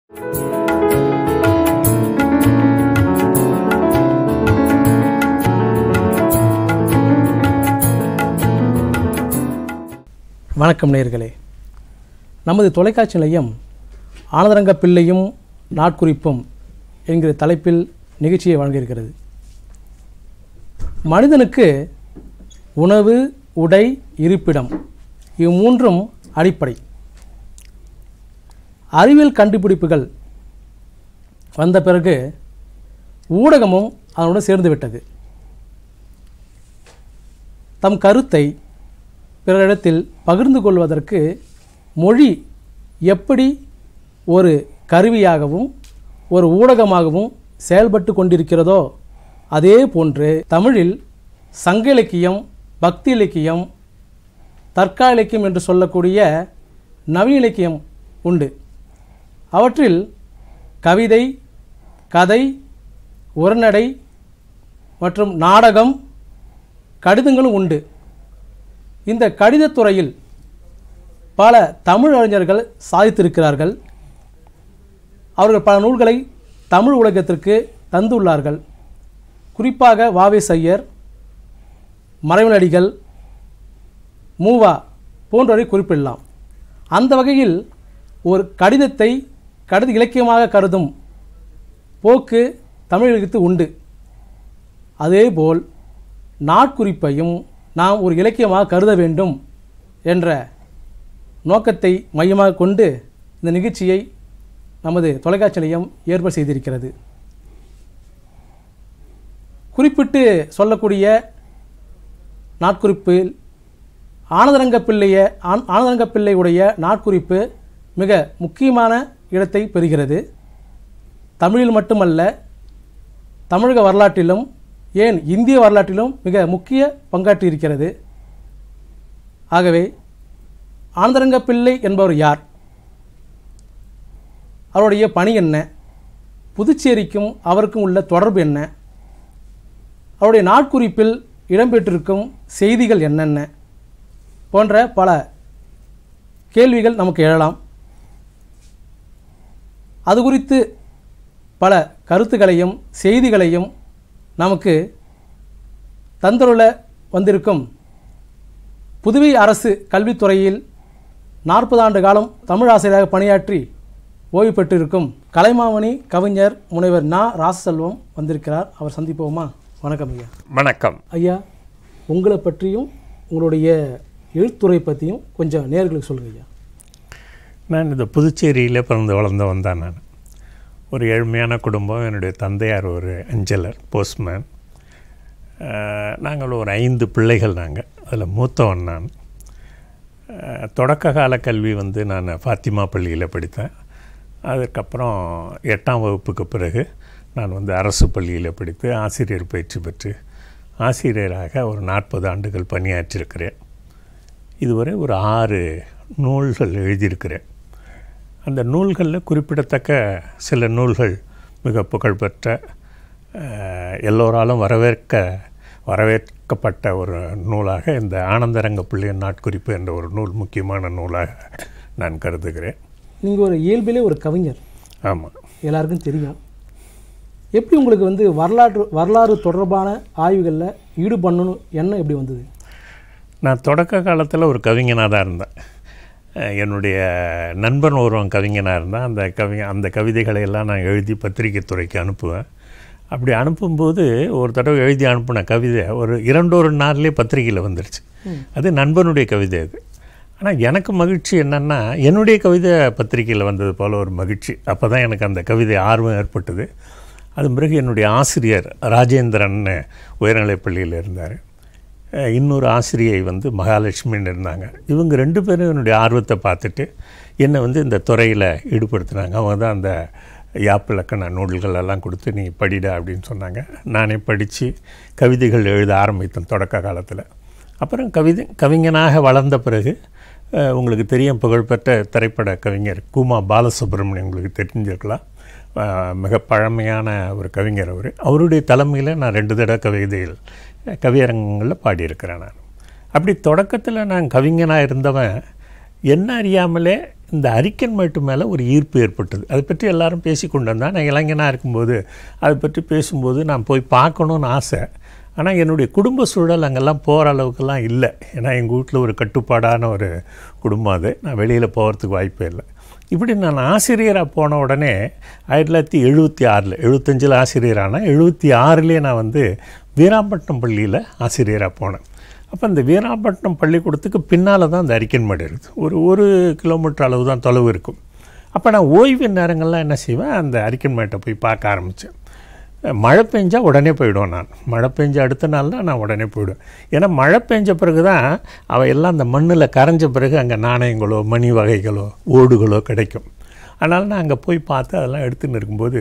வணக்கம் நேயர்களே நமது தொலைக்காட்சி நிலையம் ஆனந்தரங்க பிள்ளையும் நாட்குறிப்பும் என்கிற தலைப்பில் நிகழ்ச்சியை வழங்கியிருக்கிறது மனிதனுக்கு உணவு உடை இருப்பிடம் இம்மூன்றும் அடிப்படை அறிவியல் கண்டுபிடிப்புகள் வந்த பிறகு ஊடகமும் அதனுடன் சேர்ந்து விட்டது தம் கருத்தை பிறரிடத்தில் பகிர்ந்து கொள்வதற்கு மொழி எப்படி ஒரு கருவியாகவும் ஒரு ஊடகமாகவும் செயல்பட்டு கொண்டிருக்கிறதோ அதே போன்று தமிழில் சங்க இலக்கியம் பக்தி இலக்கியம் தற்கால இலக்கியம் என்று சொல்லக்கூடிய நவீன இலக்கியம் உண்டு அவற்றில் கவிதை கதை உரைநடை மற்றும் நாடகம் கடிதங்களும் உண்டு இந்த கடிதத்துறையில் பல தமிழ் அறிஞர்கள் சாதித்திருக்கிறார்கள் அவர்கள் பல நூல்களை தமிழ் உலகத்திற்கு தந்துள்ளார்கள் குறிப்பாக வாவே சையர் மறைமலடிகள் மூவா போன்றவரை குறிப்பிடலாம் அந்த வகையில் ஒரு கடிதத்தை கடித இலக்கியமாக கருதும் போக்கு தமிழ் இலக்கியத்தில் உண்டு அதேபோல் நாட்குறிப்பையும் நாம் ஒரு இலக்கியமாக கருத வேண்டும் என்ற நோக்கத்தை மையமாக கொண்டு இந்த நிகழ்ச்சியை நமது தொலைக்காட்சி நிலையம் ஏற்பாடு செய்திருக்கிறது குறிப்பிட்டு சொல்லக்கூடிய நாட்குறிப்பில் ஆனந்தரங்க பிள்ளைய ஆன் ஆனந்தரங்க பிள்ளையுடைய நாட்குறிப்பு மிக முக்கியமான இடத்தை பெறுகிறது தமிழில் மட்டுமல்ல தமிழக வரலாற்றிலும் ஏன் இந்திய வரலாற்றிலும் மிக முக்கிய பங்காற்றியிருக்கிறது ஆகவே ஆனந்தரங்க பிள்ளை என்பவர் யார் அவருடைய பணி என்ன புதுச்சேரிக்கும் அவருக்கும் உள்ள தொடர்பு என்ன அவருடைய நாட்குறிப்பில் இடம்பெற்றிருக்கும் செய்திகள் என்னென்ன போன்ற பல கேள்விகள் நமக்கு எழலாம் அது குறித்து பல கருத்துக்களையும் செய்திகளையும் நமக்கு தந்தருள வந்திருக்கும் புதுவை அரசு கல்வித்துறையில் நாற்பது ஆண்டு காலம் தமிழ் ஆசிரியராக பணியாற்றி ஓய்வு பெற்றிருக்கும் கலைமாமணி கவிஞர் முனைவர் நா ராசசெல்வம் வந்திருக்கிறார் அவர் சந்திப்போமா வணக்கம் ஐயா வணக்கம் ஐயா உங்களை பற்றியும் உங்களுடைய எழுத்துறை பற்றியும் கொஞ்சம் நேர்களுக்கு சொல்லுங்க ஐயா நான் இந்த புதுச்சேரியில் பிறந்து வளர்ந்தவன் தான் நான் ஒரு ஏழ்மையான குடும்பம் என்னுடைய தந்தையார் ஒரு அஞ்சலர் போஸ்ட்மேன் நாங்கள் ஒரு ஐந்து பிள்ளைகள் நாங்கள் அதில் மூத்தவன் நான் அஹ், தொடக்க கால கல்வி வந்து நான் ஃபாத்திமா பள்ளியில் படித்தேன் அதுக்கப்புறம் எட்டாம் வகுப்புக்கு பிறகு நான் வந்து அரசு பள்ளியில் படித்து ஆசிரியர் பயிற்சி பெற்று ஆசிரியராக ஒரு நாற்பது ஆண்டுகள் பணியாற்றியிருக்கிறேன் இதுவரை ஒரு ஆறு நூல்கள் எழுதியிருக்கிறேன் அந்த நூல்களில் குறிப்பிடத்தக்க சில நூல்கள் மிக புகழ்பெற்ற அஹ், எல்லோராலும் வரவேற்க வரவேற்கப்பட்ட ஒரு நூலாக இந்த ஆனந்தரங்க பிள்ளையின் நாட்குறிப்பு என்ற ஒரு நூல் முக்கியமான நூலாக நான் கருதுகிறேன் நீங்கள் ஒரு இயல்பிலே ஒரு கவிஞர் ஆமாம் எல்லாருக்கும் தெரியும் எப்படி உங்களுக்கு வந்து வரலாற்று வரலாறு தொடர்பான ஆய்வுகளில் ஈடுபடணும் எண்ணம் எப்படி வந்தது நான் தொடக்க காலத்தில் ஒரு கவிஞனாக தான் இருந்தேன் அஹ் என்னுடைய நண்பன் ஒருவன் கவிஞனாக இருந்தான் அந்த கவி அந்த கவிதைகளை எல்லாம் நான் எழுதி பத்திரிகை துறைக்கு அனுப்புவேன் அப்படி அனுப்பும்போது ஒரு தடவை எழுதி அனுப்பின கவிதை ஒரு இரண்டொரு நாள்லேயே பத்திரிகையில் வந்துருச்சு அது நண்பனுடைய கவிதை அது ஆனால் எனக்கு மகிழ்ச்சி என்னென்னா என்னுடைய கவிதை பத்திரிகையில் வந்தது போல் ஒரு மகிழ்ச்சி அப்போ தான் எனக்கு அந்த கவிதை ஆர்வம் ஏற்பட்டது அதன் பிறகு என்னுடைய ஆசிரியர் ராஜேந்திரன் உயர்நிலைப் பள்ளியில் இருந்தார் அஹ் இன்னொரு ஆசிரியை வந்து மகாலட்சுமின்னு இருந்தாங்க இவங்க ரெண்டு பேரும் என்னுடைய ஆர்வத்தை பார்த்துட்டு என்னை வந்து இந்த துறையில் ஈடுபடுத்தினாங்க அவங்க தான் அந்த யாப்பிலக்கண நூல்கள் எல்லாம் கொடுத்து நீ படிடா அப்படின்னு சொன்னாங்க நானே படித்து கவிதைகள் எழுத ஆரம்பித்தேன் தொடக்க காலத்தில் அப்புறம் கவிதை கவிஞனாக வளர்ந்த பிறகு அஹ், உங்களுக்கு தெரியும் புகழ்பெற்ற திரைப்பட கவிஞர் கூமா பாலசுப்ரமணியம் உங்களுக்கு தெரிஞ்சிருக்கலாம் அஹ், மிக பழமையான ஒரு கவிஞர் அவர் அவருடைய தலைமையில் நான் ரெண்டு தடவை கவிதைகள் அஹ், கவியரங்கங்களில் பாடியிருக்கிறேன் நான் அப்படி தொடக்கத்தில் நான் கவிஞனாக இருந்தவன் என்ன அறியாமலே இந்த அரிக்கன்மேட்டு மேலே ஒரு ஈர்ப்பு ஏற்பட்டது அதை பற்றி எல்லாரும் பேசி கொண்டு வந்தால் நான் இளைஞனாக இருக்கும்போது அதை பற்றி பேசும்போது நான் போய் பார்க்கணுன்னு ஆசை ஆனால் என்னுடைய குடும்ப சூழல் அங்கெல்லாம் போகிற அளவுக்கெல்லாம் இல்லை ஏன்னா எங்கள் வீட்டில் ஒரு கட்டுப்பாடான ஒரு குடும்பம் அது நான் வெளியில் போகிறதுக்கு வாய்ப்பே இல்லை இப்படி நான் ஆசிரியராக போன உடனே ஆயிரத்தி தொள்ளாயிரத்தி எழுபத்தி ஆறில் எழுபத்தஞ்சில் ஆசிரியரான எழுபத்தி ஆறுலேயே நான் வந்து வீராம்பட்டினம் பள்ளியில் ஆசிரியராக போனேன் அப்போ அந்த வீராம்பட்டினம் பள்ளிக்கூடத்துக்கு பின்னால் தான் அந்த அரிக்கன்மேடு இருக்குது ஒரு ஒரு கிலோமீட்டர் அளவு தான் தொலைவு இருக்கும் அப்போ நான் ஓய்வு நேரங்கள்லாம் என்ன செய்வேன் அந்த அரிக்கன்மேட்டை போய் பார்க்க ஆரம்பித்தேன் மழை பெஞ்சா உடனே போயிடுவேன் நான் மழை பெஞ்ச அடுத்த நாள் தான் நான் உடனே போயிடுவேன் ஏன்னா மழை பெஞ்ச பிறகு தான் அவ எல்லாம் அந்த மண்ணில் கரைஞ்ச பிறகு அங்கே நாணயங்களோ மணி வகைகளோ ஓடுகளோ கிடைக்கும் அதனால் நான் அங்கே போய் பார்த்து அதெல்லாம் எடுத்துன்னு இருக்கும்போது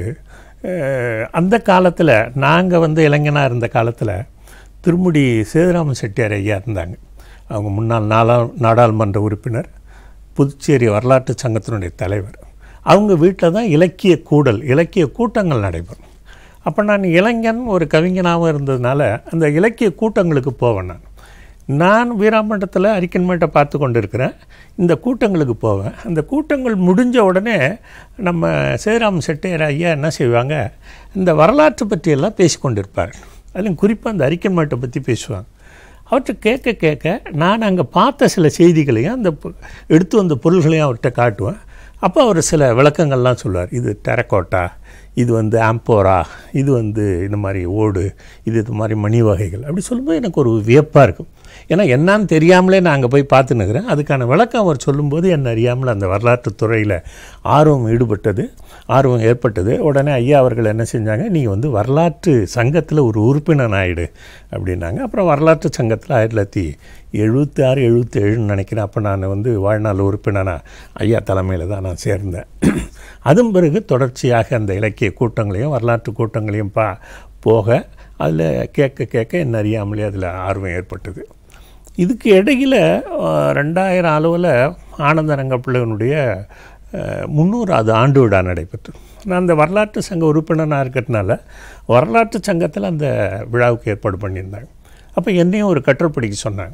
அஹ், அந்த காலத்தில் நாங்கள் வந்து இளைஞனாக இருந்த காலத்தில் திருமுடி சேதுராம செட்டியார் ஐயா இருந்தாங்க அவங்க முன்னாள் நாடா நாடாளுமன்ற உறுப்பினர் புதுச்சேரி வரலாற்று சங்கத்தினுடைய தலைவர் அவங்க வீட்டில் தான் இலக்கிய கூடல் இலக்கிய கூட்டங்கள் நடைபெறும் அப்போ நான் இளைஞன் ஒரு கவிஞனாகவும் இருந்ததுனால அந்த இலக்கிய கூட்டங்களுக்கு போவேன் நான் நான் வீராம்பட்டத்தில் அரிக்கன்மேட்டை பார்த்து கொண்டு இருக்கிறேன் இந்த கூட்டங்களுக்கு போவேன் அந்த கூட்டங்கள் முடிஞ்ச உடனே நம்ம சேராம் செட்டியார் ஐயா என்ன செய்வாங்க இந்த வரலாற்று பற்றியெல்லாம் பேசி கொண்டிருப்பார் அதுலையும் குறிப்பாக அந்த அரிக்கன்மேட்டை பற்றி பேசுவாங்க அவர்கிட்ட கேட்க கேட்க நான் அங்கே பார்த்த சில செய்திகளையும் அந்த பொ- எடுத்து வந்த பொருள்களையும் அவர்கிட்ட காட்டுவேன் அப்போ அவர் சில விளக்கங்கள்லாம் சொல்லுவார் இது டெரக்கோட்டா இது வந்து ஆம்போரா இது வந்து இந்த மாதிரி ஓடு இது இது மாதிரி மணி வகைகள் அப்படி சொல்லும்போது எனக்கு ஒரு வியப்பாக இருக்கும் ஏன்னா என்னான்னு தெரியாமலே நான் அங்கே போய் பார்த்துன்னுக்கிறேன் அதுக்கான விளக்கம் அவர் சொல்லும்போது என்ன அறியாமல் அந்த வரலாற்று துறையில் ஆர்வம் ஈடுபட்டது ஆர்வம் ஏற்பட்டது உடனே ஐயா அவர்கள் என்ன செஞ்சாங்க நீங்கள் வந்து வரலாற்று சங்கத்தில் ஒரு உறுப்பினர் ஆயிடு அப்படின்னாங்க அப்புறம் வரலாற்று சங்கத்தில் ஆயிரத்தி தொள்ளாயிரத்தி எழுபத்தி ஆறு எழுபத்தி ஏழுன்னு நினைக்கிறேன் அப்போ நான் வந்து வாழ்நாள் உறுப்பினராக ஐயா தலைமையில் தான் நான் சேர்ந்தேன் அதன் பிறகு தொடர்ச்சியாக அந்த இலக்கிய கூட்டங்களையும் வரலாற்று கூட்டங்களையும் பா போக அதில் கேட்க கேட்க என்ன அறியாமலே அதில் ஆர்வம் ஏற்பட்டது இதுக்கு இடையில் அஹ், ரெண்டாயிரம் அளவில் ஆனந்த ரங்கப்பிள்ளைவனுடைய அஹ், முந்நூறாவது ஆண்டு விழா நடைபெற்றது நான் அந்த வரலாற்று சங்க உறுப்பினராக இருக்கிறதுனால வரலாற்று சங்கத்தில் அந்த விழாவுக்கு ஏற்பாடு பண்ணியிருந்தாங்க அப்போ என்னையும் ஒரு கட்டுரை படிக்க சொன்னாங்க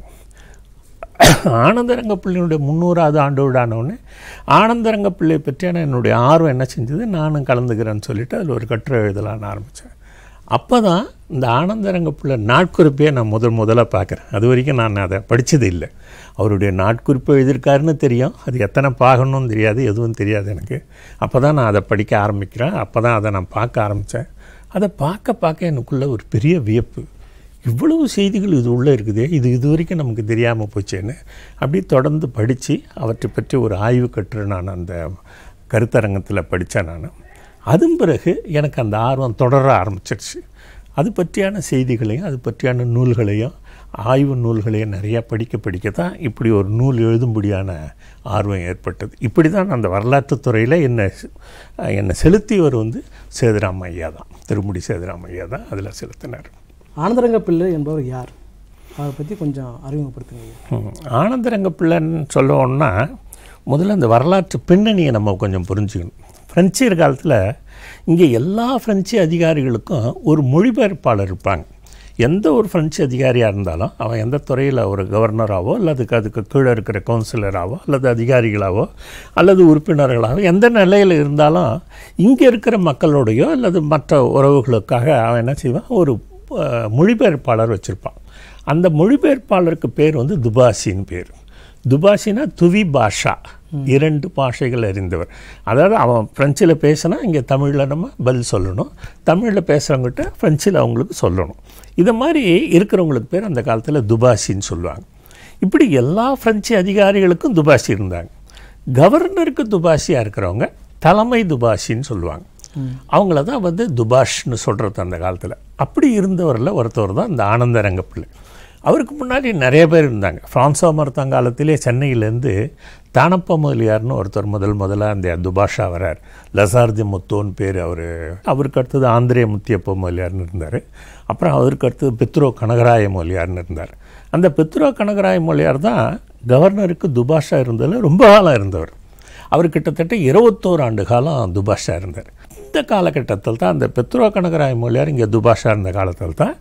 ஆனந்தரங்கப்பிள்ளையினுடைய முந்நூறாவது ஆண்டு விழானோடனே ஆனந்தரங்கப்பிள்ளை பற்றியான என்னுடைய ஆர்வம் என்ன செஞ்சது நானும் கலந்துக்கிறேன்னு சொல்லிட்டு அதில் ஒரு கட்டுரை எழுதலான்னு ஆரம்பித்தேன் அப்போ தான் இந்த ஆனந்தரங்கப்பிள்ளை நாட்குறிப்பையே நான் முதல் முதலாக பார்க்குறேன் அது வரைக்கும் நான் அதை படித்தது இல்லை அவருடைய நாட்குறிப்பு எழுதியிருக்காருன்னு தெரியும் அது எத்தனை பார்க்கணும்னு தெரியாது எதுவும் தெரியாது எனக்கு அப்போ தான் நான் அதை படிக்க ஆரம்பிக்கிறேன் அப்போ தான் அதை நான் பார்க்க ஆரம்பித்தேன் அதை பார்க்க பார்க்க எனக்குள்ள ஒரு பெரிய வியப்பு இவ்வளவு செய்திகள் இது உள்ளே இருக்குதே இது இது வரைக்கும் நமக்கு தெரியாமல் போச்சேன்னு அப்படியே தொடர்ந்து படித்து அவற்றை பற்றி ஒரு ஆய்வு கட்டுரை நான் அந்த கருத்தரங்கத்தில் படித்தேன் நான் அதன் பிறகு எனக்கு அந்த ஆர்வம் தொடர ஆரம்பிச்சிருச்சு அது பற்றியான செய்திகளையும் அது பற்றியான நூல்களையும் ஆய்வு நூல்களையும் நிறையா படிக்க படிக்க தான் இப்படி ஒரு நூல் எழுதும்படியான ஆர்வம் ஏற்பட்டது இப்படி தான் அந்த வரலாற்றுத் துறையில் என்னை என்னை செலுத்தியவர் வந்து சேதுராம் ஐயா தான் திருமுடி சேதுராம் ஐயா தான் அதில் செலுத்தினார் ஆனந்தரங்க பிள்ளை என்பவர் யார் அவரை பற்றி கொஞ்சம் அறிமுகப்படுத்துங்க ஐயா. ம். ஆனந்தரங்க பிள்ளைன்னு சொல்லணும்னா முதல்ல இந்த வரலாற்று பின்னணியை நம்ம கொஞ்சம் புரிஞ்சுக்கணும் பிரெஞ்சர் காலத்தில் இங்கே எல்லா பிரெஞ்சு அதிகாரிகளுக்கும் ஒரு மொழிபெயர்ப்பாளர் இருப்பாங்க எந்த ஒரு பிரெஞ்சு அதிகாரியாக இருந்தாலும் அவன் எந்த துறையில் ஒரு கவர்னராகவோ அல்லது அதுக்கு கீழே இருக்கிற கவுன்சிலராகவோ அல்லது அதிகாரிகளாகவோ அல்லது உறுப்பினர்களாகவோ எந்த நிலையில் இருந்தாலும் இங்கே இருக்கிற மக்களோடையோ அல்லது மற்ற உறவுகளுக்காக அவன் என்ன செய்வான் ஒரு அஹ், மொழிபெயர்ப்பாளர் வச்சுருப்பான் அந்த மொழிபெயர்ப்பாளருக்கு பேர் வந்து துபாசின்னு பேர் துபாசினா துவி பாஷா இரண்டு பாஷைகள் அறிந்தவர் அதாவது அவன் ஃப்ரெஞ்சில் பேசினா இங்கே தமிழில் நம்ம பதில் சொல்லணும் தமிழில் பேசுகிறவங்ககிட்ட ஃப்ரெஞ்சில் அவங்களுக்கு சொல்லணும் இதை மாதிரி இருக்கிறவங்களுக்கு பேர் அந்த காலத்தில் துபாசின்னு சொல்லுவாங்க இப்படி எல்லா பிரெஞ்சு அதிகாரிகளுக்கும் துபாசி இருந்தாங்க கவர்னருக்கு துபாசியாக இருக்கிறவங்க தலைமை துபாசின்னு சொல்லுவாங்க அவங்கள தான் வந்து துபாஷ்னு சொல்கிறது அந்த காலத்தில் அப்படி இருந்தவரில் ஒருத்தவர் தான் இந்த ஆனந்த ரங்கப்பிள்ளை அவருக்கு முன்னாடி நிறைய பேர் இருந்தாங்க ஃப்ரான்சோ மருத்தாங்காலத்திலே சென்னையிலேருந்து தானப்ப முதலியார்னு ஒருத்தர் முதல் முதல்ல அந்த துபாஷா வரார் லசார்தி முத்தோன்னு பேர் அவர் அவருக்கு அடுத்தது ஆந்திரே முத்தியப்ப முதலியார்னு இருந்தார் அப்புறம் அவருக்கு அடுத்தது பித்ரோ கனகராய முதலியார்னு இருந்தார் அந்த பித்ரோ கனகராய முதலியார் தான் கவர்னருக்கு துபாஷா இருந்ததில் ரொம்ப காலம் இருந்தவர் அவர் கிட்டத்தட்ட இருபத்தோரு ஆண்டு காலம் துபாஷா இருந்தார் இந்த காலகட்டத்தில் தான் அந்த பெத்ரோ கனகராய மொழியார் இங்கே துபாஷா இருந்த காலத்தில் தான்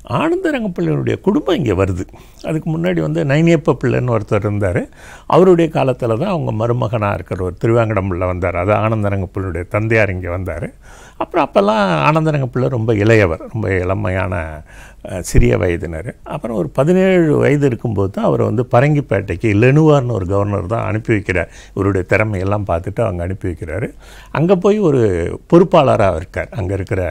ஆனந்தரங்கப்பிள்ளையுடைய குடும்பம் இங்கே வருது அதுக்கு முன்னாடி வந்து நைனியப்ப பிள்ளைன்னு ஒருத்தர் இருந்தார் அவருடைய காலத்தில் தான் அவங்க மருமகனாக இருக்கிற ஒரு திருவேங்கடம் பிள்ளை வந்தார் அது ஆனந்தரங்கப்பிள்ளையுடைய தந்தையார் இங்கே வந்தார் அப்புறம் அப்போல்லாம் ஆனந்தரங்கப்பிள்ளை ரொம்ப இளையவர் ரொம்ப இளமையான அஹ், சிறிய வயதினர் அப்புறம் ஒரு பதினேழு வயது இருக்கும்போது தான் அவர் வந்து பரங்கிப்பேட்டைக்கு லெனுவார்னு ஒரு கவர்னர் தான் அனுப்பி வைக்கிறார் இவருடைய திறமையெல்லாம் பார்த்துட்டு அவங்க அனுப்பி வைக்கிறாரு அங்கே போய் ஒரு பொறுப்பாளராக இருக்கார் அங்கே இருக்கிற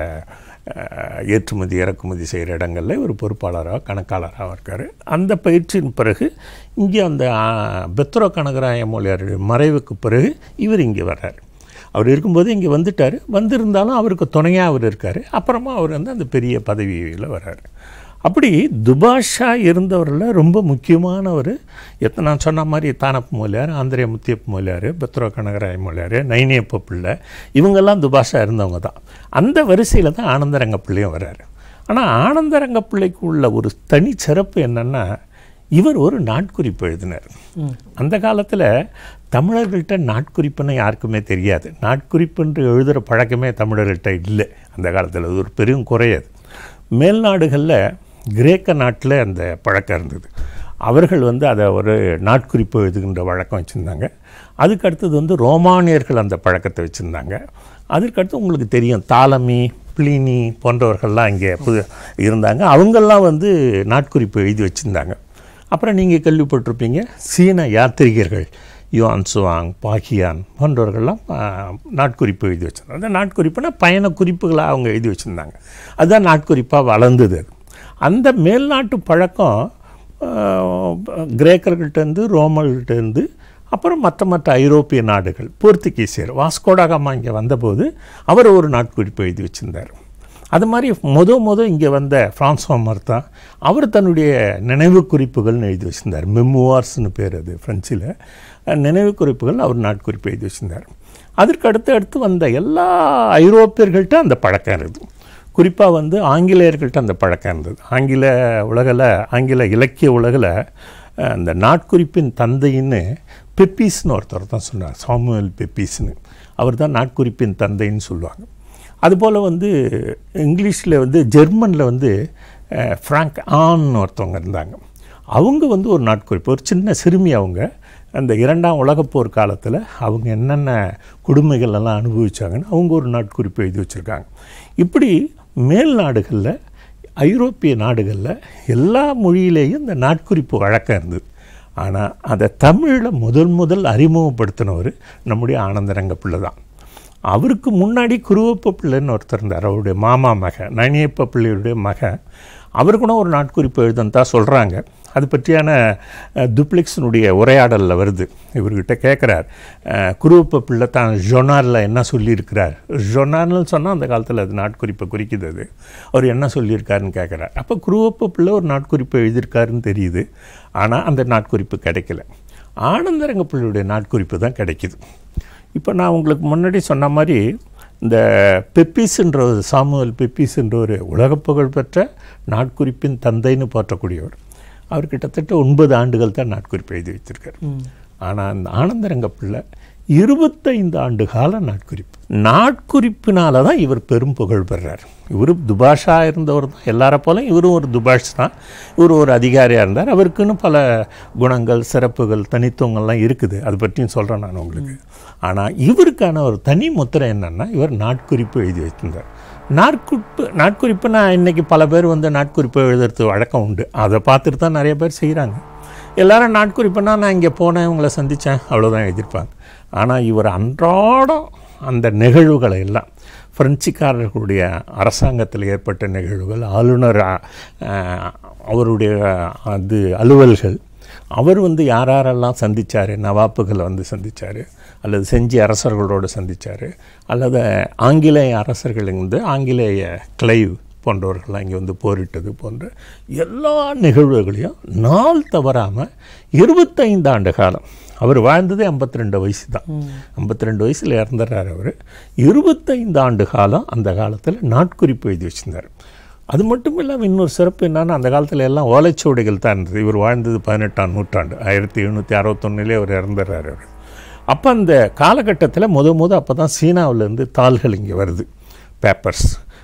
அஹ், ஏற்றுமதி இறக்குமதி செய்கிற இடங்களில் ஒரு பொறுப்பாளராக கணக்காளராக இருக்கார் அந்த பயிற்சியின் பிறகு இங்கே அந்த அஹ், பெத்ரோ கனகராய மொழியாருடைய மறைவுக்கு பிறகு இவர் இங்கே வர்றார் அவர் இருக்கும்போது இங்கே வந்துட்டார் வந்திருந்தாலும் அவருக்கு துணையாக அவர் இருக்கார் அப்புறமா அவர் வந்து அந்த பெரிய பதவியில் வர்றார் அப்படி துபாஷா இருந்தவரில் ரொம்ப முக்கியமானவர் எத்தனை நான் சொன்ன மாதிரி தானப்பு மொழியார் ஆந்திரே முத்தியப்பு மொழியார் பெத்ரோ கனகராய மொழியார் நைனியப்ப பிள்ளை இவங்கெல்லாம் துபாஷா இருந்தவங்க தான் அந்த வரிசையில் தான் ஆனந்தரங்க பிள்ளையும் வர்றாரு ஆனால் ஆனந்தரங்க பிள்ளைக்கு உள்ள ஒரு தனி சிறப்பு என்னென்னா இவர் ஒரு நாட்குறிப்பு எழுதினார் அந்த காலத்தில் தமிழர்கள்ட்ட நாட்குறிப்புன்னு யாருக்குமே தெரியாது நாட்குறிப்புன்று எழுதுகிற பழக்கமே தமிழர்கள்ட்ட இல்லை அந்த காலத்தில் அது ஒரு பெரும் குறையாது மேல்நாடுகளில் கிரேக்க நாட்டில் அந்த பழக்கம் இருந்தது அவர்கள் வந்து அதை ஒரு நாட்குறிப்பு எழுதுகின்ற வழக்கம் வச்சுருந்தாங்க அதுக்கு அடுத்தது வந்து ரோமானியர்கள் அந்த பழக்கத்தை வச்சுருந்தாங்க அதுக்கடுத்து உங்களுக்கு தெரியும் தாலமி பிளினி போன்றவர்கள்லாம் இங்கே புது இருந்தாங்க அவங்கெல்லாம் வந்து நாட்குறிப்பு எழுதி வச்சுருந்தாங்க அப்புறம் நீங்கள் கேள்விப்பட்டிருப்பீங்க சீன யாத்திரிகர்கள் யுவான் சுவாங் பாகியான் போன்றவர்கள்லாம் ஆ, நாட்குறிப்பு எழுதி வச்சிருந்தாங்க அந்த நாட்குறிப்புனா பயண குறிப்புகளாக அவங்க எழுதி வச்சுருந்தாங்க அதுதான் நாட்குறிப்பாக வளர்ந்தது அது அந்த மேல்நாட்டு பழக்கம் ஆ, கிரேக்கர்கள்ட்டேருந்து ரோமர்கள்ட்டேருந்து அப்புறம் மற்ற மற்ற ஐரோப்பிய நாடுகள் போர்த்துகீசியர் வாஸ்கோடாகாமா இங்கே வந்தபோது அவர் ஒரு நாட்குறிப்பு எழுதி வச்சிருந்தார் அது மாதிரி முத முத இங்கே வந்த ஃப்ரான்ஸ்வா மர்த்தா அவர் தன்னுடைய நினைவு குறிப்புகள்னு எழுதி வச்சிருந்தார் மெமுவார்ஸ்னு பேர் அது ஃப்ரெஞ்சில் நினைவு குறிப்புகள் அவர் நாட்குறிப்பு எழுதி வச்சிருந்தார் அதற்கு அடுத்து அடுத்து வந்த எல்லா ஐரோப்பியர்கள்ட்ட அந்த பழக்கம் இருக்குது குறிப்பாக வந்து ஆங்கிலேயர்கள்ட்ட அந்த பழக்கம் இருந்தது ஆங்கில உலகில் ஆங்கில இலக்கிய உலகில் அஹ், அந்த நாட்குறிப்பின் தந்தைன்னு பெப்பீஸ்னு ஒருத்தர் தான் சொன்னார் சாமுவேல் பெப்பீஸ்னு அவர் தான் நாட்குறிப்பின் தந்தைன்னு சொல்லுவாங்க அதுபோல் வந்து இங்கிலீஷில் வந்து ஜெர்மனில் வந்து அஹ், ஃப்ராங்க் ஆன் ஒருத்தவங்க இருந்தாங்க அவங்க வந்து ஒரு நாட்குறிப்பு ஒரு சின்ன சிறுமி அவங்க அந்த இரண்டாம் உலகப் போர் காலத்தில் அவங்க என்னென்ன கொடுமைகள் எல்லாம் அனுபவிச்சாங்கன்னு அவங்க ஒரு நாட்குறிப்பு எழுதி வச்சுருக்காங்க இப்படி மேல் நாடுகளில் ஐரோப்பிய நாடுகளில் எல்லா மொழியிலேயும் இந்த நாட்குறிப்பு வழக்கம் இருந்தது ஆனால் அதை தமிழில் முதல் முதல் அறிமுகப்படுத்தினவர் நம்முடைய ஆனந்தரங்க பிள்ளை தான் அவருக்கு முன்னாடி குருவப்ப பிள்ளைன்னு ஒருத்தர் இருந்தார் அவருடைய மாமா மகன் நனியப்ப பிள்ளையுடைய மகன் அவர் கூட ஒரு நாட்குறிப்பு எழுதன்னு தான் சொல்கிறாங்க அது பற்றியான துப்ளிக்ஸினுடைய உரையாடலில் வருது இவர்கிட்ட கேட்குறார் குருவப்ப பிள்ளை தான் ஜொனாரில் என்ன சொல்லியிருக்கிறார் ஜொனார்னு சொன்னால் அந்த காலத்தில் அது நாட்குறிப்பை குறிக்குது அது அவர் என்ன சொல்லியிருக்காருன்னு கேட்குறார் அப்போ குருவப்ப பிள்ளை ஒரு நாட்குறிப்பு எழுதியிருக்காருன்னு தெரியுது ஆனால் அந்த நாட்குறிப்பு கிடைக்கல ஆனந்தரங்க பிள்ளையுடைய நாட்குறிப்பு தான் கிடைக்குது இப்போ நான் உங்களுக்கு முன்னாடி சொன்ன மாதிரி இந்த பெப்பிஸ்ன்ற ஒரு சாமுவல் பெப்பிஸ்ன்ற ஒரு உலகப் புகழ் பெற்ற நாட்குறிப்பின் தந்தைன்னு போற்றக்கூடியவர் அவர் கிட்டத்தட்ட ஒன்பது ஆண்டுகள் தான் நாட்குறிப்பு எழுதி வச்சிருக்கார் ஆனால் அந்த ஆனந்தரங்க பிள்ளை இருபத்தைந்து ஆண்டு கால நாட்குறிப்பு நாட்குறிப்பினால தான் இவர் பெரும் புகழ் பெறார் இவர் துபாஷா இருந்தவர் தான் எல்லார போல இவரும் ஒரு துபாஷ் தான் இவர் ஒரு அதிகாரியாக இருந்தார் அவருக்குன்னு பல குணங்கள் சிறப்புகள் தனித்துவங்கள்லாம் இருக்குது அது பற்றியும் சொல்கிறேன் நான் உங்களுக்கு ஆனால் இவருக்கான ஒரு தனி முத்திரை என்னென்னா இவர் நாட்குறிப்பு எழுதி வச்சிருந்தார் நாட்குறிப்பு நாட்குறிப்புனா இன்றைக்கி பல பேர் வந்து நாட்குறிப்பு எழுதுறது வழக்கம் உண்டு அதை பார்த்துட்டு தான் நிறைய பேர் செய்கிறாங்க எல்லாரும் நாட்குறிப்புனா நான் இங்கே போனேன் உங்களை சந்தித்தேன் அவ்வளோதான் எழுதியிருப்பாங்க ஆனால் இவர் அன்றாடம் அந்த நிகழ்வுகளை எல்லாம் பிரெஞ்சுக்காரர்களுடைய அரசாங்கத்தில் ஏற்பட்ட நிகழ்வுகள் ஆளுநர் அஹ், அவருடைய அது அலுவல்கள் அவர் வந்து யார் யாரெல்லாம் சந்தித்தார் நவாப்புகளை வந்து சந்தித்தார் அல்லது செஞ்சி அரசர்களோடு சந்தித்தார் அல்லது ஆங்கிலேய அரசர்கள் வந்து ஆங்கிலேய கிளைவ் போன்றவர்கள்லாம் இங்கே வந்து போரிட்டது போன்ற எல்லா நிகழ்வுகளையும் நாள் தவறாமல் இருபத்தைந்து ஆண்டு காலம் அவர் வாழ்ந்ததே 52 ரெண்டு வயசு தான் 52 ரெண்டு வயசில் இறந்துடுறார் அவர் இருபத்தைந்து ஆண்டு காலம் அந்த காலத்தில் நாட்குறிப்பு எழுதி வச்சிருந்தார் அது மட்டும் இல்லாமல் இன்னொரு சிறப்பு என்னன்னா அந்த காலத்தில் எல்லாம் ஓலைச்சுவடிகள் தான் இருந்தது இவர் வாழ்ந்தது பதினெட்டாம் நூற்றாண்டு ஆயிரத்தி எழுநூற்றி அறுபத்தொன்னுலேயே அவர் இறந்துடுறாரு அவர் அப்போ அந்த காலகட்டத்தில் முத முத அப்போ தான் சீனாவிலேருந்து தாள்கள் இங்கே வருது பேப்பர்ஸ்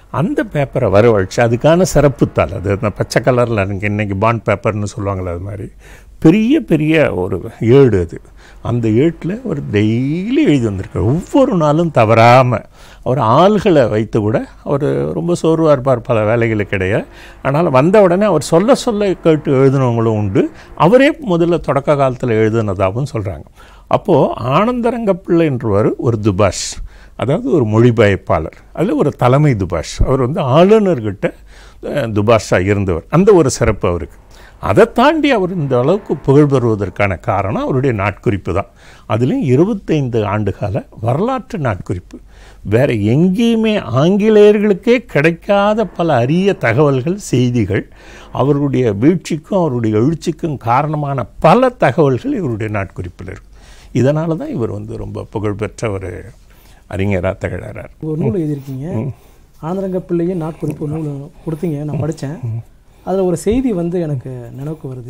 அந்த பேப்பரை வரவழைச்சு அதுக்கான சிறப்புத்தாள் அது அந்த பச்சை கலரில் எனக்கு இன்றைக்கி பாண்ட் பேப்பர்னு சொல்லுவாங்களே அது மாதிரி பெரிய பெரிய ஒரு ஏடு அது அந்த ஏட்டில் ஒரு டெய்லி எழுதி வந்திருக்கார் ஒவ்வொரு நாளும் தவறாமல் அவர் ஆள்களை வைத்து கூட அவர் ரொம்ப சோர்வாக இருப்பார் பல வேலைகளுக்கு இடையே ஆனால் வந்த உடனே அவர் சொல்ல சொல்ல கேட்டு எழுதினவங்களும் உண்டு அவரே முதல்ல தொடக்க காலத்தில் எழுதினதாகவும் சொல்கிறாங்க அப்போது ஆனந்தரங்க பிள்ளை என்றவர் ஒரு துபாஷ் அதாவது ஒரு மொழிபெயர்ப்பாளர் அதில் ஒரு தலைமை துபாஷ் அவர் வந்து ஆளுநர்கிட்ட அஹ், துபாஷாக இருந்தவர் அந்த ஒரு சிறப்பு அவருக்கு அதை தாண்டி அவர் இந்த அளவுக்கு புகழ் பெறுவதற்கான காரணம் அவருடைய நாட்குறிப்பு தான் அதுலேயும் இருபத்தைந்து ஆண்டுகால வரலாற்று நாட்குறிப்பு வேற எங்கேயுமே ஆங்கிலேயர்களுக்கே கிடைக்காத பல அரிய தகவல்கள் செய்திகள் அவருடைய வீழ்ச்சிக்கும் அவருடைய எழுச்சிக்கும் காரணமான பல தகவல்கள் இவருடைய நாட்குறிப்பில் இருக்கு இதனால தான் இவர் வந்து ரொம்ப புகழ்பெற்ற ஒரு அறிஞராக திகழறார் ஒரு நூல் எழுதியிருக்கீங்க ஆனந்தரங்க பிள்ளையின் நாட்குறிப்பு நூல் கொடுத்தீங்க நான் படித்தேன் அதில் ஒரு செய்தி வந்து எனக்கு நினைவுக்கு வருது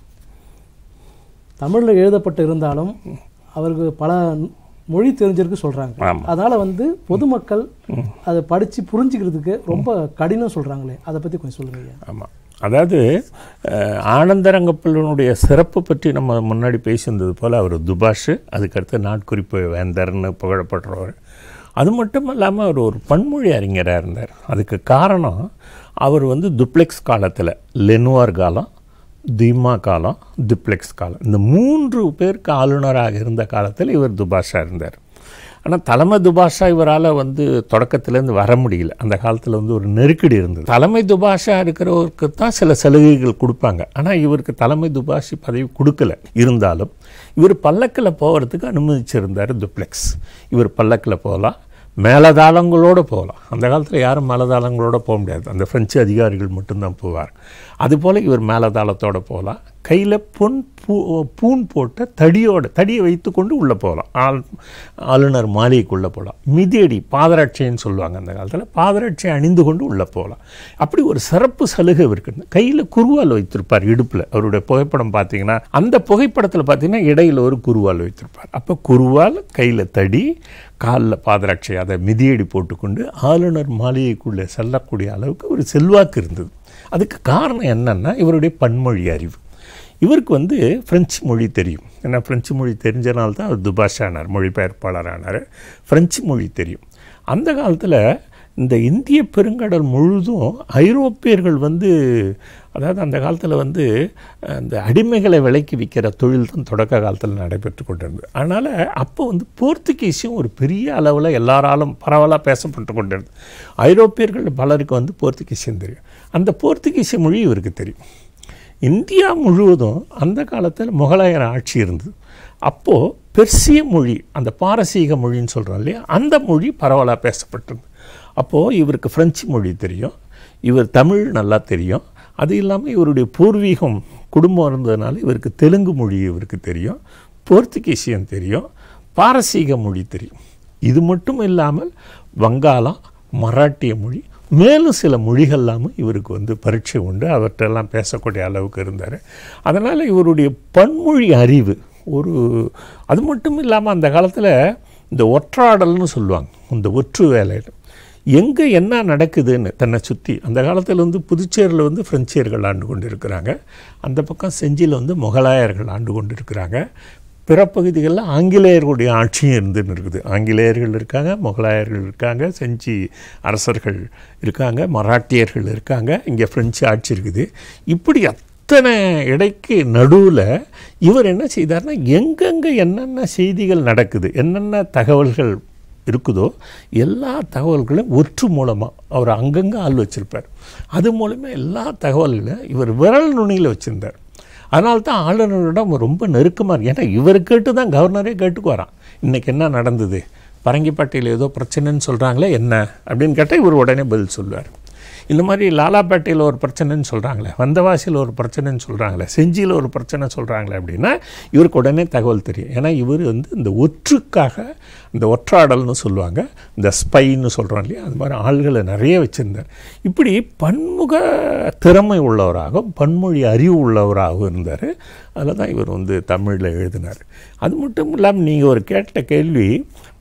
தமிழில் எழுதப்பட்டு இருந்தாலும் அவருக்கு பல மொழி தெரிஞ்சிருக்கு சொல்கிறாங்க ஆமாம் அதனால் வந்து பொதுமக்கள் அதை படித்து புரிஞ்சுக்கிறதுக்கு ரொம்ப கடினம் சொல்கிறாங்களே அதை பற்றி கொஞ்சம் சொல்லுங்க ஐயா ஆமாம் அதாவது அஹ், ஆனந்தரங்கப்பிள்ளனுடைய சிறப்பு பற்றி நம்ம முன்னாடி பேசியிருந்தது போல் அவர் துபாஷு அதுக்கடுத்து நாட்குறிப்பு வேந்தர்னு புகழப்படுறவர் அது மட்டும் இல்லாமல் அவர் ஒரு பன்மொழி அறிஞராக இருந்தார் அதுக்கு காரணம் அவர் வந்து துப்ளெக்ஸ் காலத்தில் லெனுவார் காலம் தீமா காலம் துப்ளெக்ஸ் காலம் இந்த மூன்று பேருக்கு ஆளுநராக இருந்த காலத்தில் இவர் துபாஷா இருந்தார் ஆனால் தலைமை துபாஷா இவரால் வந்து தொடக்கத்திலேருந்து வர முடியல அந்த காலத்தில் வந்து ஒரு நெருக்கடி இருந்தது தலைமை துபாஷா இருக்கிறவருக்கு தான் சில சலுகைகள் கொடுப்பாங்க ஆனால் இவருக்கு தலைமை துபாஷி பதவி கொடுக்கல இருந்தாலும் இவர் பல்லக்கில் போகிறதுக்கு அனுமதிச்சிருந்தார் துப்ளெக்ஸ் இவர் பல்லக்கில் போகலாம் மேலதாளங்களோடு போகலாம் அந்த காலத்தில் யாரும் மேலதாளங்களோட போக முடியாது அந்த பிரெஞ்சு அதிகாரிகள் மட்டும்தான் போவார் அதுபோல் இவர் மேலதாளத்தோடு போகலாம் கையில் பொன் பூ பூன் போட்ட தடியோட தடியை வைத்துக்கொண்டு உள்ளே போகலாம் ஆள் ஆளுநர் மாளிகைக்குள்ளே போகலாம் மிதியடி பாதரட்சைன்னு சொல்லுவாங்க அந்த காலத்தில் பாதரட்சை அணிந்து கொண்டு உள்ளே போகலாம் அப்படி ஒரு சிறப்பு சலுகை இருக்குது கையில் குருவால் வைத்திருப்பார் இடுப்பில் அவருடைய புகைப்படம் பார்த்தீங்கன்னா அந்த புகைப்படத்தில் பார்த்தீங்கன்னா இடையில் ஒரு குருவால் வைத்திருப்பார் அப்போ குருவால் கையில் தடி காலில் பாதரட்சை அதை மிதியடி போட்டுக்கொண்டு ஆளுநர் மாளிகைக்குள்ளே செல்லக்கூடிய அளவுக்கு ஒரு செல்வாக்கு இருந்தது அதுக்கு காரணம் என்னன்னா இவருடைய பன்மொழி அறிவு இவருக்கு வந்து பிரெஞ்சு மொழி தெரியும் ஏன்னா பிரெஞ்சு மொழி தெரிஞ்சனால தான் அவர் துபாஷ் ஆனார் மொழிபெயர்ப்பாளர் ஆனார் பிரெஞ்சு மொழி தெரியும் அந்த காலத்தில் இந்த இந்திய பெருங்கடல் முழுதும் ஐரோப்பியர்கள் வந்து அதாவது அந்த காலத்தில் வந்து அஹ், இந்த அடிமைகளை விலைக்கு விற்கிற தொழில் தான் தொடக்க காலத்தில் நடைபெற்று கொண்டிருந்தது அதனால் அப்போ வந்து போர்த்துகீஸும் ஒரு பெரிய அளவில் எல்லாராலும் பரவலாக பேசப்பட்டு கொண்டிருந்தது ஐரோப்பியர்கள் பலருக்கு வந்து போர்த்துகீசியம் தெரியும் அந்த போர்த்துகீசிய மொழி இவருக்கு தெரியும் இந்தியா முழுவதும் அந்த காலத்தில் முகலாயர் ஆட்சி இருந்தது அப்போது பெர்சிய மொழி அந்த பாரசீக மொழின்னு சொல்கிறோம் இல்லையா அந்த மொழி பரவலாக பேசப்பட்டது அப்போது இவருக்கு ஃப்ரெஞ்சு மொழி தெரியும் இவர் தமிழ் நல்லா தெரியும் அது இல்லாமல் இவருடைய பூர்வீகம் குடும்பம் இருந்ததுனால இவருக்கு தெலுங்கு மொழி இவருக்கு தெரியும் போர்த்துகீசியம் தெரியும் பாரசீக மொழி தெரியும் இது மட்டும் இல்லாமல் வங்காளம் மராட்டிய மொழி மேலும் சில மொழிகள்லாமும் இவருக்கு வந்து பரீட்சை உண்டு அவற்றெல்லாம் பேசக்கூடிய அளவுக்கு இருந்தார் அதனால் இவருடைய பன்மொழி அறிவு ஒரு அது மட்டும் இல்லாமல் அந்த காலத்தில் இந்த ஒற்றாடல்னு சொல்லுவாங்க இந்த ஒற்று வேலை எங்கே என்ன நடக்குதுன்னு தன்னை சுற்றி அந்த காலத்தில் வந்து புதுச்சேரியில் வந்து பிரெஞ்சியர்கள் ஆண்டு கொண்டு இருக்கிறாங்க அந்த பக்கம் செஞ்சியில் வந்து முகலாயர்கள் ஆண்டு கொண்டு இருக்கிறாங்க பிற பகுதிகளில் ஆங்கிலேயர்களுடைய ஆட்சியும் இருந்துன்னு இருக்குது ஆங்கிலேயர்கள் இருக்காங்க முகலாயர்கள் இருக்காங்க செஞ்சி அரசர்கள் இருக்காங்க மராட்டியர்கள் இருக்காங்க இங்கே பிரெஞ்சு ஆட்சி இருக்குது இப்படி அத்தனை இடைக்கு நடுவில் இவர் என்ன செய்தார்னா எங்கெங்கே என்னென்ன செய்திகள் நடக்குது என்னென்ன தகவல்கள் இருக்குதோ எல்லா தகவல்களையும் ஒற்று மூலமாக அவர் அங்கங்கே ஆள் வச்சுருப்பார் அது மூலமா எல்லா தகவல்களையும் இவர் விரல் நுனியில் வச்சுருந்தார் அதனால தான் ஆளுநரிடம் ரொம்ப நெருக்கமாக இருக்கு ஏன்னா இவர் கேட்டு தான் கவர்னரே கேட்டுக்கு வரான் இன்றைக்கி என்ன நடந்தது பரங்கிப்பேட்டையில் ஏதோ பிரச்சனைன்னு சொல்கிறாங்களே என்ன அப்படின்னு கேட்டால் இவர் உடனே பதில் சொல்லுவார் இந்த மாதிரி லாலாப்பேட்டையில் ஒரு பிரச்சனைன்னு சொல்கிறாங்களே வந்தவாசியில் ஒரு பிரச்சனைன்னு சொல்கிறாங்களே செஞ்சியில் ஒரு பிரச்சனை சொல்கிறாங்களே அப்படின்னா இவருக்கு உடனே தகவல் தெரியும் ஏன்னா இவர் வந்து இந்த ஒற்றுக்காக இந்த ஒற்றாடல்னு சொல்லுவாங்க இந்த ஸ்பைன்னு சொல்கிறோம் இல்லையா அது மாதிரி ஆள்களை நிறைய வச்சுருந்தார் இப்படி பன்முக திறமை உள்ளவராகவும் பன்மொழி அறிவு உள்ளவராகவும் இருந்தார் அதில் தான் இவர் வந்து தமிழில் எழுதினார் அது மட்டும் இல்லாமல் நீங்கள் ஒரு கேட்ட கேள்வி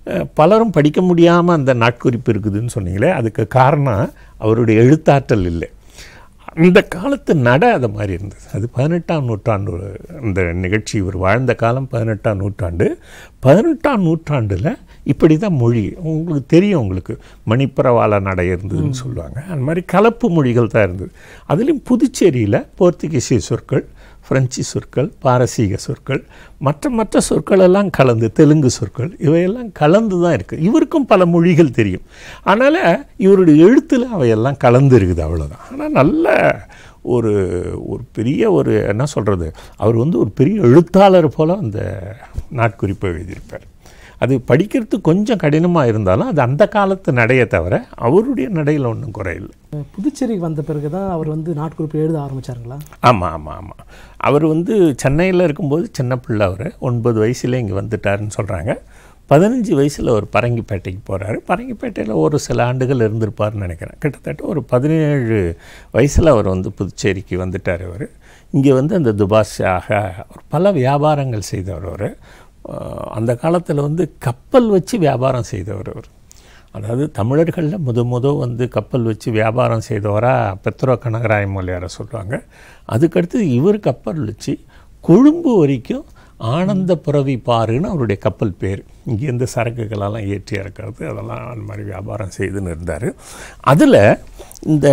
அஹ், பலரும் படிக்க முடியாமல் அந்த நாட்குறிப்பு இருக்குதுன்னு சொன்னீங்களே அதுக்கு காரணம் அவருடைய எழுத்தாற்றல் இல்லை அந்த காலத்து நட அது மாதிரி இருந்தது அது பதினெட்டாம் நூற்றாண்டு அந்த நிகழ்ச்சி இவர் வாழ்ந்த காலம் பதினெட்டாம் நூற்றாண்டு பதினெட்டாம் நூற்றாண்டில் இப்படி தான் மொழி உங்களுக்கு தெரியும் உங்களுக்கு மணிப்பரவாள நடை இருந்ததுன்னு சொல்லுவாங்க அந்த மாதிரி கலப்பு மொழிகள் தான் இருந்தது அதுலேயும் புதுச்சேரியில் போர்த்துகீசிய சொற்கள் பிரெஞ்சு சொற்கள் பாரசீக சொற்கள் மற்ற மற்ற சொற்கள் எல்லாம் கலந்து தெலுங்கு சொற்கள் இவையெல்லாம் கலந்து தான் இருக்குது இவருக்கும் பல மொழிகள் தெரியும் அதனால் இவருடைய எழுத்தில் அவையெல்லாம் கலந்து இருக்குது அவ்வளோதான் ஆனால் நல்ல ஒரு ஒரு பெரிய ஒரு என்ன சொல்கிறது அவர் வந்து ஒரு பெரிய எழுத்தாளர் போல் அந்த நாட்குறிப்பை எழுதியிருப்பார் அது படிக்கிறது கொஞ்சம் கடினமாக இருந்தாலும் அது அந்த காலத்து நடையை தவிர அவருடைய நடையில் ஒன்றும் குறையில்லை புதுச்சேரிக்கு வந்த பிறகு தான் அவர் வந்து நாட்குறிப்பு எழுத ஆரம்பிச்சாருங்களா ஆமாம் ஆமாம் ஆமாம் அவர் வந்து சென்னையில் இருக்கும்போது சின்ன பிள்ளை அவர் ஒன்பது வயசுல இங்கே வந்துட்டாருன்னு சொல்கிறாங்க பதினஞ்சு வயசில் ஒரு பரங்கிப்பேட்டைக்கு போகிறாரு பரங்கிப்பேட்டையில் ஒரு சில ஆண்டுகள் இருந்திருப்பார்னு நினைக்கிறேன் கிட்டத்தட்ட ஒரு பதினேழு வயசில் அவர் வந்து புதுச்சேரிக்கு வந்துட்டார் அவர் இங்கே வந்து அந்த துபாஷாக அவர் பல வியாபாரங்கள் செய்தவர் அவர் அஹ் அந்த காலத்தில் வந்து கப்பல் வச்சு வியாபாரம் செய்தவர் அவர் அதாவது தமிழர்களில் முத முத வந்து கப்பல் வச்சு வியாபாரம் செய்தவராக பெத்ரோ கனகராய மொழியாரை சொல்லுவாங்க அதுக்கடுத்து இவர் கப்பல் வச்சு கொழும்பு வரைக்கும் ஆனந்த புறவி பாருன்னு அவருடைய கப்பல் பேர் இங்கேருந்து சரக்குகளெல்லாம் ஏற்றி இறக்கிறது அதெல்லாம் அந்த மாதிரி வியாபாரம் செய்துன்னு இருந்தார் அதில் இந்த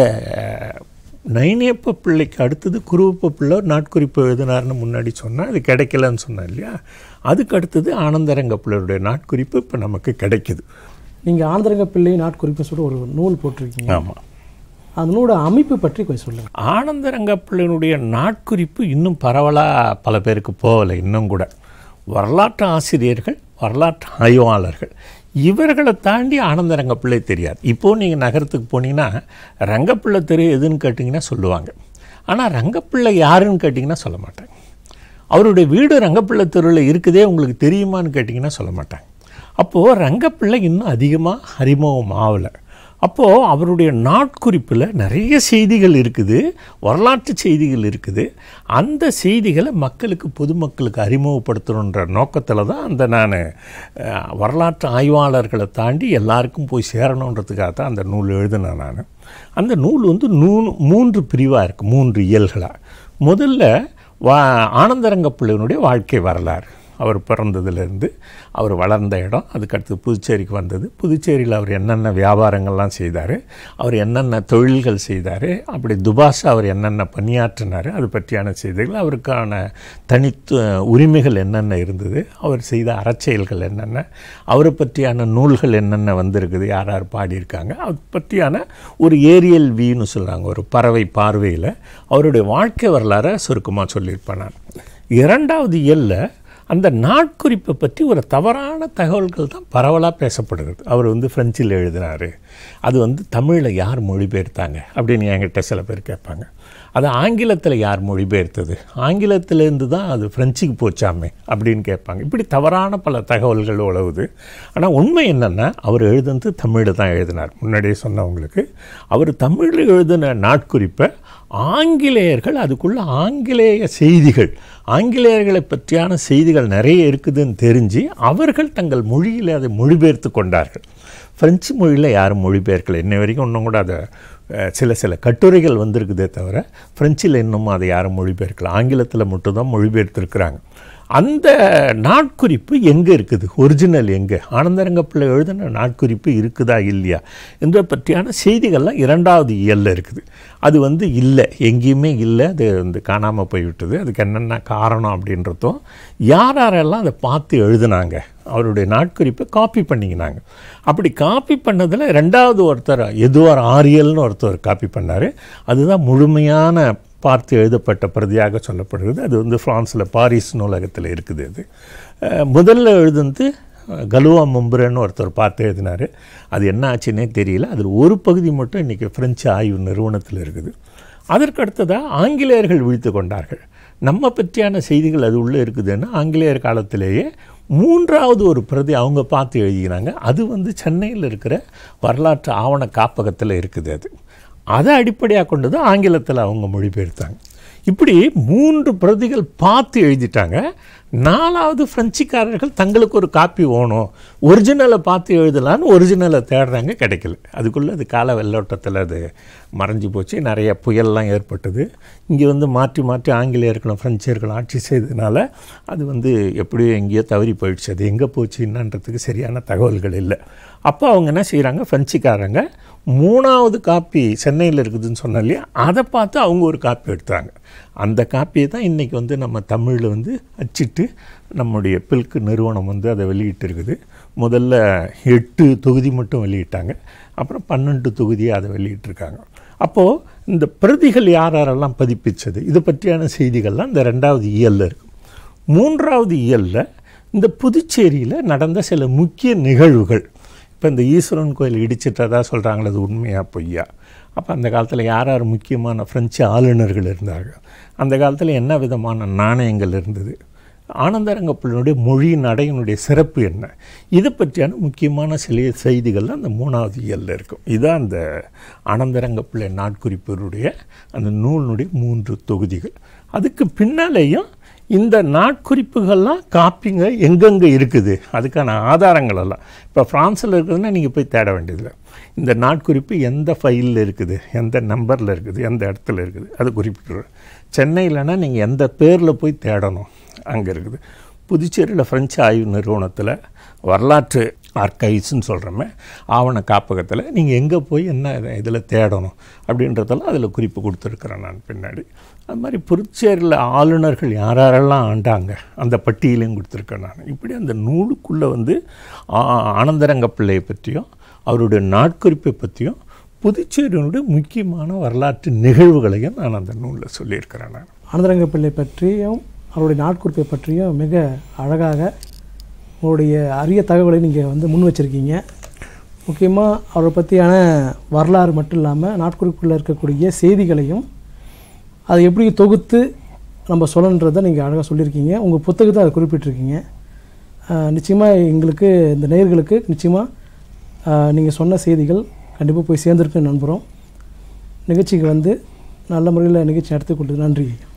நைனேப்ப பிள்ளைக்கு அடுத்தது குருவப்ப பிள்ளை ஒரு நாட்குறிப்பு எழுதினார்னு முன்னாடி சொன்னால் அது கிடைக்கலன்னு சொன்னேன் இல்லையா அதுக்கு அடுத்தது ஆனந்தரங்க பிள்ளையுடைய நாட்குறிப்பு இப்போ நமக்கு கிடைக்குது நீங்கள் ஆந்திரங்க பிள்ளை நாட்குறிப்பு சொல்லிட்டு ஒரு நூல் போட்டிருக்கீங்க ஆமாம் அந்த நூலோட அமைப்பு பற்றி கொஞ்சம் சொல்லுங்கள் ஆனந்தரங்க பிள்ளையினுடைய நாட்குறிப்பு இன்னும் பரவலாக பல பேருக்கு போகலை இன்னும் கூட வரலாற்று ஆசிரியர்கள் வரலாற்று ஆய்வாளர்கள் இவர்களை தாண்டி ஆனந்தரங்க பிள்ளை தெரியாது இப்போது நீங்கள் நகரத்துக்கு போனீங்கன்னா ரங்கப்பிள்ளை தெரு எதுன்னு கேட்டிங்கன்னா சொல்லுவாங்க ஆனால் ரங்கப்பிள்ளை யாருன்னு கேட்டிங்கன்னா சொல்ல மாட்டாங்க அவருடைய வீடு ரங்கப்பிள்ளை தெருவில் இருக்குதே உங்களுக்கு தெரியுமான்னு கேட்டிங்கன்னா சொல்ல மாட்டாங்க அப்போது ரங்கப்பிள்ளை இன்னும் அதிகமாக அறிமுகம் ஆகலை அப்போது அவருடைய நாட்குறிப்பில் நிறைய செய்திகள் இருக்குது வரலாற்று செய்திகள் இருக்குது அந்த செய்திகளை மக்களுக்கு பொதுமக்களுக்கு அறிமுகப்படுத்தணுன்ற நோக்கத்தில் தான் அந்த நான் அஹ், வரலாற்று ஆய்வாளர்களை தாண்டி எல்லாருக்கும் போய் சேரணுன்றதுக்காக தான் அந்த நூல் எழுதினேன் நான் அந்த நூல் வந்து நூ மூன்று பிரிவாக இருக்குது மூன்று இயல்களாக முதல்ல வா ஆனந்தரங்க பிள்ளையினுடைய வாழ்க்கை வரலாறு அவர் பிறந்ததுலேருந்து அவர் வளர்ந்த இடம் அதுக்கடுத்து புதுச்சேரிக்கு வந்தது புதுச்சேரியில் அவர் என்னென்ன வியாபாரங்கள்லாம் செய்தார் அவர் என்னென்ன தொழில்கள் செய்தார் அப்படி துபாஷா அவர் என்னென்ன பணியாற்றினார் அது பற்றியான செய்திகள் அவருக்கான தனித்து உரிமைகள் என்னென்ன இருந்தது அவர் செய்த அறச்செயல்கள் என்னென்ன அவரை பற்றியான நூல்கள் என்னென்ன வந்திருக்குது யார் யார் பாடியிருக்காங்க அது பற்றியான ஒரு ஏரியல் வின்னு சொல்கிறாங்க ஒரு பறவை பார்வையில் அவருடைய வாழ்க்கை வரலாறை சுருக்கமாக சொல்லியிருப்பேன் நான் இரண்டாவது இயல்ல அந்த நாட்குறிப்பை பற்றி ஒரு தவறான தகவல்கள் தான் பரவலாக பேசப்படுகிறது அவர் வந்து ஃப்ரெஞ்சில் எழுதினார் அது வந்து தமிழில் யார் மொழிபெயர்த்தாங்க அப்படின்னு என்கிட்ட சில பேர் கேட்பாங்க அது ஆங்கிலத்தில் யார் மொழிபெயர்த்தது ஆங்கிலத்திலேருந்து தான் அது ஃப்ரெஞ்சுக்கு போச்சாமே அப்படின்னு கேட்பாங்க இப்படி தவறான பல தகவல்கள் உழவுது ஆனால் உண்மை என்னென்னா அவர் எழுதுனது தமிழில் தான் எழுதினார் முன்னாடியே சொன்னவங்களுக்கு அவர் தமிழில் எழுதின நாட்குறிப்பை ஆங்கிலேயர்கள் அதுக்குள்ள ஆங்கிலேய செய்திகள் ஆங்கிலேயர்களை பற்றியான செய்திகள் நிறைய இருக்குதுன்னு தெரிஞ்சு அவர்கள் தங்கள் மொழியில் அதை மொழிபெயர்த்து கொண்டார்கள் பிரெஞ்சு மொழியில் யாரும் மொழிபெயர்க்கல இன்னை வரைக்கும் இன்னும் கூட அதை அஹ், சில சில கட்டுரைகள் வந்திருக்குதே தவிர பிரெஞ்சில் இன்னும் அதை யாரும் மொழிபெயர்க்கல ஆங்கிலத்தில் மட்டும்தான் மொழிபெயர்த்திருக்கிறாங்க அந்த நாட்குறிப்பு எங்கே இருக்குது ஒரிஜினல் எங்கே ஆனந்தரங்க பிள்ளை எழுதின நாட்குறிப்பு இருக்குதா இல்லையா என்ற பற்றியான செய்திகள்லாம் இரண்டாவது இயல்ல இருக்குது அது வந்து இல்லை எங்கேயுமே இல்லை அது வந்து காணாமல் போய்விட்டது அதுக்கு என்னென்ன காரணம் அப்படின்றதும் யார் யாரெல்லாம் அதை பார்த்து எழுதுனாங்க அவருடைய நாட்குறிப்பை காப்பி பண்ணிக்கினாங்க அப்படி காப்பி பண்ணதில் ரெண்டாவது ஒருத்தர் எதுவார் ஆரியல்னு ஒருத்தர் காப்பி பண்ணார் அதுதான் முழுமையான பார்த்து எழுதப்பட்ட பிரதியாக சொல்லப்படுகிறது அது வந்து ஃப்ரான்ஸில் பாரிஸ் நூலகத்தில் இருக்குது அது அஹ், முதல்ல எழுதுனது அஹ், கலுவா மும்புரன்னு ஒருத்தர் பார்த்து எழுதினார் அது என்ன ஆச்சுன்னே தெரியல அதில் ஒரு பகுதி மட்டும் இன்றைக்கி ஃப்ரெஞ்சு ஆய்வு நிறுவனத்தில் இருக்குது அதற்கு அடுத்ததாக ஆங்கிலேயர்கள் வீழ்த்து கொண்டார்கள் நம்ம பற்றியான செய்திகள் அது உள்ளே இருக்குதுன்னு ஆங்கிலேயர் காலத்திலேயே மூன்றாவது ஒரு பிரதி அவங்க பார்த்து எழுதினாங்க அது வந்து சென்னையில் இருக்கிற வரலாற்று ஆவண காப்பகத்தில் இருக்குது அது அதை அடிப்படையாக கொண்டு தான் ஆங்கிலத்தில் அவங்க மொழிபெயர்த்தாங்க இப்படி மூன்று பிரதிகள் பார்த்து எழுதிட்டாங்க நாலாவது பிரெஞ்சுக்காரர்கள் தங்களுக்கு ஒரு காப்பி வேணும் ஒரிஜினலை பார்த்து எழுதலான்னு ஒரிஜினலை தேடுறாங்க கிடைக்கல அதுக்குள்ளே அது கால வெள்ளோட்டத்தில் அது மறைஞ்சு போச்சு நிறைய புயல்லாம் ஏற்பட்டது இங்கே வந்து மாற்றி மாற்றி ஆங்கிலேயர்களும் பிரெஞ்சர்களும் ஆட்சி செய்ததுனால அது வந்து எப்படியோ எங்கேயோ தவறி போயிடுச்சு அது எங்கே போச்சு என்னன்றதுக்கு சரியான தகவல்கள் இல்லை அப்போ அவங்க என்ன செய்கிறாங்க பிரெஞ்சுக்காரங்க மூணாவது காப்பி சென்னையில் இருக்குதுன்னு சொன்னோம் இல்லையா அதை பார்த்து அவங்க ஒரு காப்பி எடுத்தாங்க அந்த காப்பியை தான் இன்றைக்கி வந்து நம்ம தமிழில் வந்து அச்சிட்டு நம்முடைய பில்க்கு நிறுவனம் வந்து அதை வெளியிட்டு இருக்குது முதல்ல எட்டு தொகுதி மட்டும் வெளியிட்டாங்க அப்புறம் பன்னெண்டு தொகுதியை அதை வெளியிட்டிருக்காங்க அப்போது இந்த பிரதிகள் யார் யாரெல்லாம் பதிப்பிச்சது இது பற்றியான செய்திகள்லாம் இந்த ரெண்டாவது இயலில் இருக்கும் மூன்றாவது இயலில் இந்த புதுச்சேரியில் நடந்த சில முக்கிய நிகழ்வுகள் இப்போ இந்த ஈஸ்வரன் கோயில் இடிச்சிட்டதா சொல்கிறாங்களே அது உண்மையா பொய்யா அப்போ அந்த காலத்தில் யார் யார் முக்கியமான ஃப்ரெஞ்சு ஆளுநர்கள் இருந்தாங்க அந்த காலத்தில் என்ன விதமான நாணயங்கள் இருந்தது ஆனந்தரங்கப்பிள்ளையினுடைய மொழி நடையினுடைய சிறப்பு என்ன இது பற்றியான முக்கியமான சில செய்திகள் அந்த மூணாவது இயலில் இருக்கும் இதுதான் அந்த ஆனந்தரங்கப்பிள்ளை நாட்குறிப்பினுடைய அந்த நூலினுடைய மூன்று தொகுதிகள் அதுக்கு பின்னாலேயும் இந்த நாட்குறிப்புகள்லாம் காப்பிங்க எங்கெங்கே இருக்குது அதுக்கான ஆதாரங்கள் எல்லாம் இப்போ ஃப்ரான்ஸில் இருக்குதுன்னா நீங்கள் போய் தேட வேண்டியதில்லை இந்த நாட்குறிப்பு எந்த ஃபைலில் இருக்குது எந்த நம்பரில் இருக்குது எந்த இடத்துல இருக்குது அது குறிப்பிட்டுருவோம் சென்னையிலனா நீங்கள் எந்த பேரில் போய் தேடணும் அங்கே இருக்குது புதுச்சேரியில் ஃப்ரெஞ்சு ஆய்வு நிறுவனத்தில் வரலாற்று ஆர்கைவ்ஸ்னு சொல்கிறோமே ஆவண காப்பகத்தில் நீங்கள் எங்கே போய் என்ன இதில் தேடணும் அப்படின்றதெல்லாம் அதில் குறிப்பு கொடுத்துருக்குறேன் நான் பின்னாடி அது மாதிரி புதுச்சேரியில் ஆளுநர்கள் யார் யாரெல்லாம் ஆண்டாங்க அந்த பட்டியலையும் கொடுத்துருக்கேன் நான் இப்படி அந்த நூலுக்குள்ளே வந்து ஆனந்தரங்க பிள்ளையை பற்றியும் அவருடைய நாட்குறிப்பை பற்றியும் புதுச்சேரியினுடைய முக்கியமான வரலாற்று நிகழ்வுகளையும் நான் அந்த நூலில் சொல்லியிருக்கிறேன் நான் ஆனந்தரங்க பிள்ளை பற்றியும் அவருடைய நாட்குறிப்பை பற்றியும் மிக அழகாக உங்களுடைய அரிய தகவலை நீங்கள் வந்து முன் வச்சுருக்கீங்க முக்கியமாக அவரை பற்றியான வரலாறு மட்டும் இல்லாமல் நாட்குறிப்பில் இருக்கக்கூடிய செய்திகளையும் அதை எப்படி தொகுத்து நம்ம சொல்லணுன்றதை நீங்கள் அழகாக சொல்லியிருக்கீங்க உங்கள் புத்தகத்தை அதை குறிப்பிட்டிருக்கீங்க நிச்சயமாக எங்களுக்கு இந்த நேயர்களுக்கு நிச்சயமாக நீங்கள் சொன்ன செய்திகள் கண்டிப்பாக போய் சேர்ந்துருக்குன்னு நம்புகிறோம் நிகழ்ச்சிக்கு வந்து நல்ல முறையில் நிகழ்ச்சி நடத்தி கொடுத்து நன்றி